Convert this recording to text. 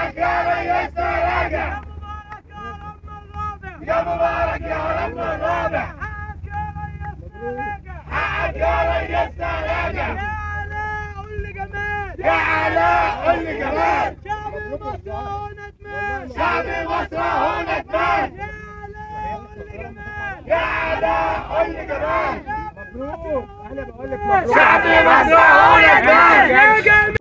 مبارك يا ريسنا راجع يا مبارك يا رب الرابع يا مبارك يا رب الرابع حقك يا ريسنا راجع يا علاء قول لي جمال يا علاء قول لي جمال شعب مصر هنا ندمان شعب مصر هنا ندمان يا علاء قول لي جمال يا علاء قول لي جمال مبروك انا بقول لك شعب مصر هنا ندمان يا جمال